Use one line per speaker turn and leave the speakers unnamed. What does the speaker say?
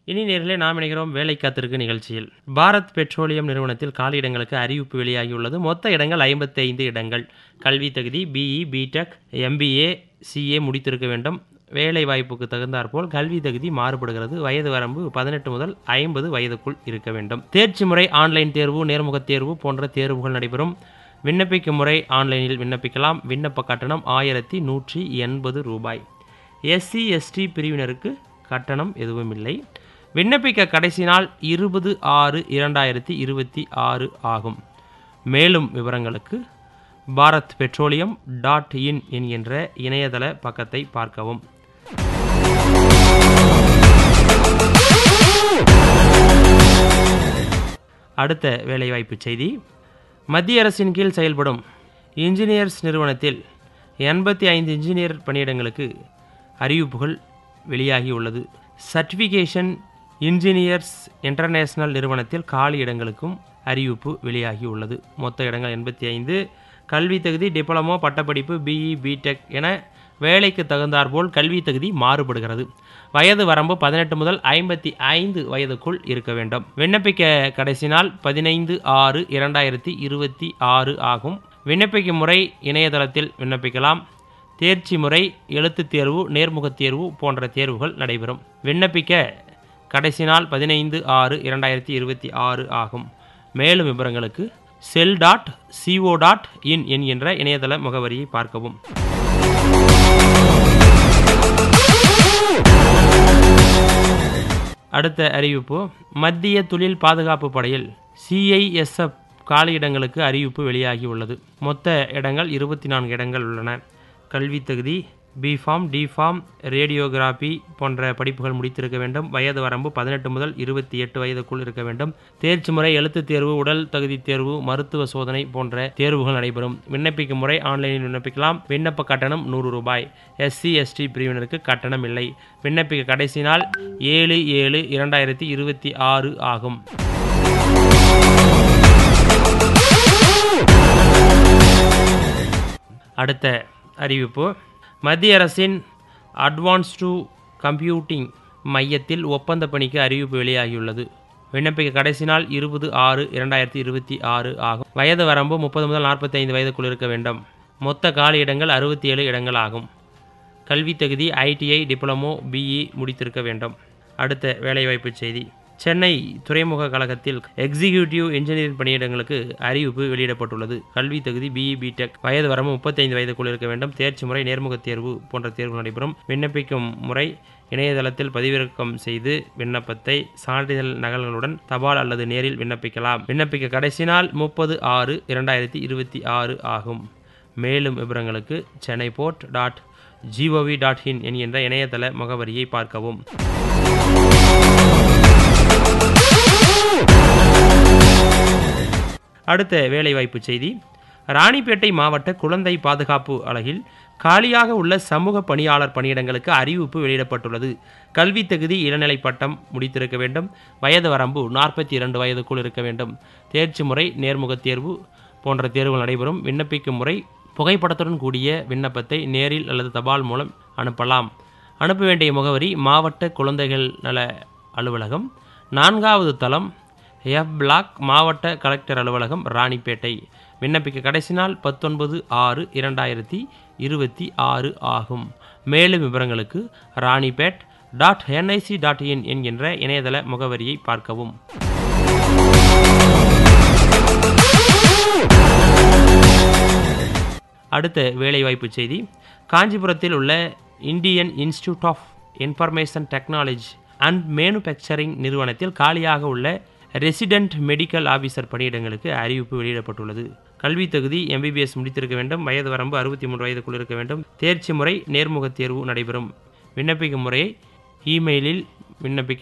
இனி நேரிலே நாம் இணைகிறோம் வேலை காத்திருக்கு நிகழ்ச்சியில் பாரத் பெட்ரோலியம் நிறுவனத்தில் காலியிடங்களுக்கு அறிவிப்பு வெளியாகியுள்ளது மொத்த இடங்கள் ஐம்பத்தைந்து இடங்கள் கல்வி தகுதி பிஇ பிடெக் எம்பிஏ சிஏ முடித்திருக்க வேண்டும் வேலை வாய்ப்புக்கு தகுந்தாற்போல் கல்வி தகுதி மாறுபடுகிறது வயது வரம்பு பதினெட்டு முதல் ஐம்பது வயதுக்குள் இருக்க வேண்டும் தேர்ச்சி முறை ஆன்லைன் தேர்வு நேர்முகத் தேர்வு போன்ற தேர்வுகள் நடைபெறும் விண்ணப்பிக்கும் முறை ஆன்லைனில் விண்ணப்பிக்கலாம் விண்ணப்ப கட்டணம் ஆயிரத்தி நூற்றி எண்பது ரூபாய் எஸ்சி எஸ்டி பிரிவினருக்கு கட்டணம் எதுவும் இல்லை விண்ணப்பிக்க கடைசி நாள் இருபது ஆறு இரண்டாயிரத்தி இருபத்தி ஆறு ஆகும் மேலும் விவரங்களுக்கு பாரத் பெட்ரோலியம் டாட் இன் என்கின்ற இணையதள பக்கத்தை பார்க்கவும் அடுத்த வேலைவாய்ப்பு செய்தி மத்திய அரசின் கீழ் செயல்படும் இன்ஜினியர்ஸ் நிறுவனத்தில் எண்பத்தி ஐந்து இன்ஜினியர் பணியிடங்களுக்கு அறிவிப்புகள் வெளியாகியுள்ளது சர்டிஃபிகேஷன் இன்ஜினியர்ஸ் இன்டர்நேஷனல் நிறுவனத்தில் காலி இடங்களுக்கும் அறிவிப்பு வெளியாகியுள்ளது மொத்த இடங்கள் எண்பத்தி ஐந்து கல்வி தகுதி டிப்ளமோ பட்டப்படிப்பு பிஇ பிடெக் என வேலைக்கு தகுந்தாற்போல் கல்வி தகுதி மாறுபடுகிறது வயது வரம்பு பதினெட்டு முதல் ஐம்பத்தி ஐந்து வயதுக்குள் இருக்க வேண்டும் விண்ணப்பிக்க கடைசி நாள் பதினைந்து ஆறு இரண்டாயிரத்தி இருபத்தி ஆறு ஆகும் விண்ணப்பிக்கும் முறை இணையதளத்தில் விண்ணப்பிக்கலாம் தேர்ச்சி முறை எழுத்துத் தேர்வு நேர்முகத் தேர்வு போன்ற தேர்வுகள் நடைபெறும் விண்ணப்பிக்க கடைசி நாள் பதினைந்து ஆறு இரண்டாயிரத்தி இருபத்தி ஆறு ஆகும் மேலும் விவரங்களுக்கு cell dot CO dot in என்கின்ற இணையதள முகவரியை பார்க்கவும் அடுத்த அறிவிப்பு மத்திய தொழில் பாதுகாப்பு படையில் சிஐஎஸ்எஃப் காலியிடங்களுக்கு அறிவிப்பு வெளியாகியுள்ளது மொத்த இடங்கள் இருபத்தி நான்கு இடங்கள் உள்ளன கல்வி தகுதி பிஃபார்ம் டிஃபார்ம் ரேடியோகிராபி போன்ற படிப்புகள் முடித்திருக்க வேண்டும் வயது வரம்பு பதினெட்டு முதல் இருபத்தி எட்டு வயதுக்குள் இருக்க வேண்டும் தேர்ச்சி முறை எழுத்துத் தேர்வு உடல் தகுதி தேர்வு மருத்துவ சோதனை போன்ற தேர்வுகள் நடைபெறும் விண்ணப்பிக்கும் முறை ஆன்லைனில் விண்ணப்பிக்கலாம் விண்ணப்ப கட்டணம் நூறு ரூபாய் எஸ்சி எஸ்டி பிரிவினருக்கு கட்டணம் இல்லை விண்ணப்பிக்க கடைசி நாள் ஏழு ஏழு இரண்டாயிரத்தி இருபத்தி ஆறு ஆகும் அடுத்த அறிவிப்பு மத்திய அரசின் அட்வான்ஸ் டு கம்ப்யூட்டிங் மையத்தில் ஒப்பந்த பணிக்கு அறிவிப்பு வெளியாகியுள்ளது விண்ணப்பிக்க கடைசி நாள் இருபது ஆறு இரண்டாயிரத்தி இருபத்தி ஆறு ஆகும் வயது வரம்பு முப்பது முதல் நாற்பத்தி ஐந்து வயதுக்குள் இருக்க வேண்டும் மொத்த காலி இடங்கள் அறுபத்தி ஏழு இடங்கள் ஆகும் கல்வி தகுதி ஐடிஐ டிப்ளமோ பிஇ முடித்திருக்க வேண்டும் அடுத்த வேலைவாய்ப்பு செய்தி சென்னை துறைமுக கழகத்தில் எக்ஸிகியூட்டிவ் இன்ஜினியரிங் பணியிடங்களுக்கு அறிவிப்பு வெளியிடப்பட்டுள்ளது கல்வி தகுதி பிஇ பிடெக் வயது வரம்பு முப்பத்தைந்து வயதுக்குள் இருக்க வேண்டும் தேர்ச்சி முறை நேர்முகத் தேர்வு போன்ற தேர்வு நடைபெறும் விண்ணப்பிக்கும் முறை இணையதளத்தில் பதிவிறக்கம் செய்து விண்ணப்பத்தை சான்றிதழ் நகல்களுடன் தபால் அல்லது நேரில் விண்ணப்பிக்கலாம் விண்ணப்பிக்க கடைசி நாள் முப்பது ஆறு இரண்டாயிரத்தி இருபத்தி ஆறு ஆகும் மேலும் விவரங்களுக்கு Chennai port dot gov dot in என்கின்ற இணையதள முகவரியை பார்க்கவும் அடுத்த வேலைவாய்ப்பு செய்தி ராணிப்பேட்டை மாவட்ட குழந்தை பாதுகாப்பு அலகில் காலியாக உள்ள சமூக பணியாளர் பணியிடங்களுக்கு அறிவிப்பு வெளியிடப்பட்டுள்ளது கல்வி தகுதி இளநிலை பட்டம் முடித்திருக்க வேண்டும் வயது வரம்பு நாற்பத்தி இரண்டு வயதுக்குள் இருக்க வேண்டும் தேர்ச்சி முறை நேர்முகத் தேர்வு போன்ற தேர்வுகள் நடைபெறும் விண்ணப்பிக்கும் முறை புகைப்படத்துடன் கூடிய விண்ணப்பத்தை நேரில் அல்லது தபால் மூலம் அனுப்பலாம் அனுப்ப வேண்டிய முகவரி மாவட்ட குழந்தைகள் நல அலுவலகம் நான்காவது தளம் எஃப் பிளாக் மாவட்ட கலெக்டர் அலுவலகம் ராணிப்பேட்டை விண்ணப்பிக்க கடைசி நாள் பத்தொன்பது ஆறு இரண்டாயிரத்தி இருபத்தி ஆறு ஆகும் மேலும் விவரங்களுக்கு Ranipet dot NIC dot in என்கின்ற இணையதள முகவரியை பார்க்கவும் அடுத்த வேலைவாய்ப்பு செய்தி காஞ்சிபுரத்தில் உள்ள Indian Institute of Information Technology and Manufacturing நிறுவனத்தில் காலியாக உள்ள ரெசிடென்ட் மெடிக்கல் ஆஃபீஸர் பணியிடங்களுக்கு அறிவிப்பு வெளியிடப்பட்டுள்ளது கல்வி தகுதி எம்பிபிஎஸ் முடித்திருக்க வேண்டும் வயது வரம்பு அறுபத்தி மூன்று வயதுக்குள் இருக்க வேண்டும் தேர்ச்சி முறை நேர்முகத் தேர்வு நடைபெறும் விண்ணப்பிக்கும் முறையை இமெயிலில் விண்ணப்பிக்க